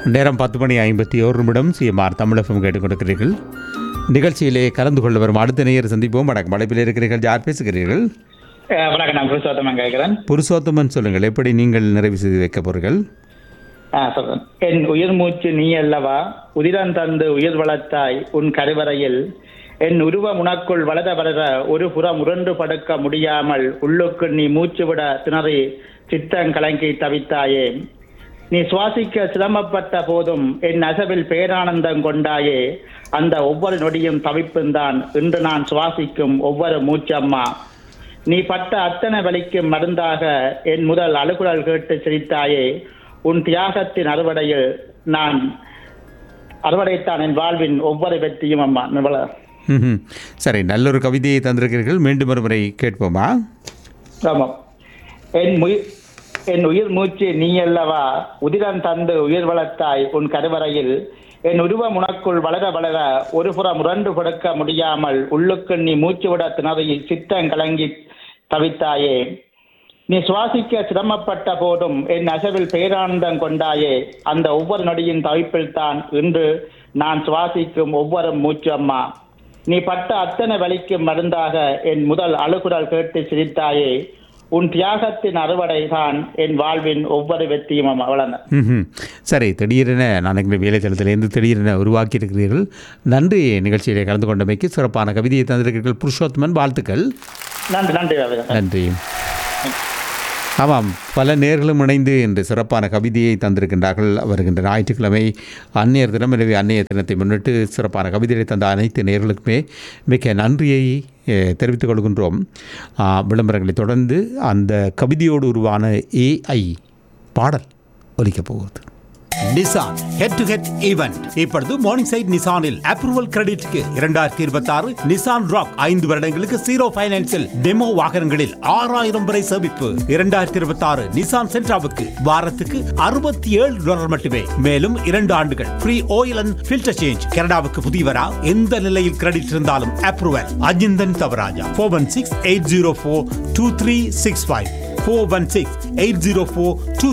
நேரம் பத்து மணி ஐம்பத்தி ஒரு நிமிடம் சிஎம்ஆர் தமிழகம் கேட்டுக் கொடுக்கிறீர்கள் நிகழ்ச்சியிலே கலந்து கொள்ள வரும் அடுத்த நேயர் சந்திப்போம் வணக்கம் அழைப்பில் இருக்கிறீர்கள் யார் பேசுகிறீர்கள் அஹ் வணக்கம் நான் புருஷோத்தமன் கேட்கிறேன் புருஷோத்தமன் சொல்லுங்கள் எப்படி நீங்கள் நிறைவு செய்து வைக்க போறீர்கள் ஆ சொல்றேன் என் உயிர் மூச்சு நீ அல்லவா உதிரம் தந்து உயிர் வளர்த்தாய் உன் கருவறையில் என் உருவம் உனக்குள் வளர வளர ஒரு புறம் உருண்டு படுக்க முடியாமல் உள்ளுக்கு நீ மூச்சு விட திணறி சித்தம் கலங்கி தவித்தாயே நீ சுவாசிக்க சிரமப்பட்ட போதும் என் அசவில் பேரானந்தம் கொண்டாயே அந்த ஒவ்வொரு நொடியும் தவிப்புந்தான் இன்று நான் சுவாசிக்கும் ஒவ்வொரு மூச்சம்மா நீ பட்ட அத்தனை வலிக்கும் மருந்தாக என் முதல் அழுகுழல் கேட்டு சிரித்தாயே உன் தியாகத்தின் அறுவடையில் நான் அறுவடைத்தான் என் வாழ்வின் ஒவ்வொரு வெற்றியும் அம்மா நிவள ம்ஹும். சரி நல்ல ஒரு கவிதையை தந்திருக்கிறீர்கள் மீண்டும் ஒரு முறை கேட்போமா ஆமாம் என் உயிர் என் உயிர் மூச்சு நீ அல்லவா உதிரம் தந்து உயிர் வளர்த்தாய் உன் கருவறையில் என் உருவம் உனக்குள் வளர வளர ஒரு புறம் முரண்டு கொடுக்க முடியாமல் உள்ளுக்கு நீ மூச்சு விட திணறி சித்தம் கலங்கி தவித்தாயே நீ சுவாசிக்க சிரமப்பட்ட போதும் என் அசவில் பேரானந்தம் கொண்டாயே அந்த ஒவ்வொரு நொடியின் தவிப்பில் தான் இன்று நான் சுவாசிக்கும் ஒவ்வொரு மூச்சு அம்மா நீ பட்ட அத்தனை வலிக்கும் மருந்தாக என் முதல் அழுகுரல் கேட்டு சிரித்தாயே உன் தியாகத்தின் அறுவடை தான் என் வாழ்வின் ஒவ்வொரு வெற்றியும் அம்மா அவ்வளவுதான் ம்ஹும். சரி திடீரென நான் எங்கள் வேலைத்தளத்திலிருந்து திடீரென உருவாக்கி இருக்கிறீர்கள் நன்றி நிகழ்ச்சியிலே கலந்து கொண்டமைக்கு சிறப்பான கவிதையை தந்திருக்கிறீர்கள் புருஷோத்தமன் வாழ்த்துக்கள் நன்றி நன்றி ரவிதா. நன்றி ஆமாம் பல நேர்களும் இணைந்து இன்று சிறப்பான கவிதையை தந்திருக்கின்றார்கள் வருகின்ற ஞாயிற்றுக்கிழமை அந்நியர் தினம் எனவே அந்நியர் தினத்தை முன்னிட்டு சிறப்பான கவிதையை தந்த அனைத்து நேர்களுக்குமே மிக்க நன்றியை eh, தெரிவித்துக் கொள்கின்றோம் ஆ, விளம்பரங்களை தொடர்ந்து அந்த கவிதையோடு உருவான ஏஐ பாடல் ஒலிக்கப் போகுது Nissan head to head event இப்பொழுது மார்னிங் சைட் நிசானில் அப்ரூவல் கிரெடிட்க்கு இரண்டாயிரத்தி இருபத்தி ஆறு நிசான் ராக் ஐந்து வருடங்களுக்கு ஜீரோ பைனான்சில் டெமோ வாகனங்களில் ஆறாயிரம் வரை சேமிப்பு இரண்டாயிரத்தி இருபத்தி ஆறு நிசான் சென்ட்ராவுக்கு வாரத்துக்கு அறுபத்தி ஏழு டாலர் மட்டுமே மேலும் இரண்டு ஆண்டுகள் free oil and filter change கனடாவுக்கு புதியவரா எந்த நிலையில் கிரெடிட் இருந்தாலும் approval Ajinthan Thavarajah four one six eight zero four two three six five four one six eight zero four two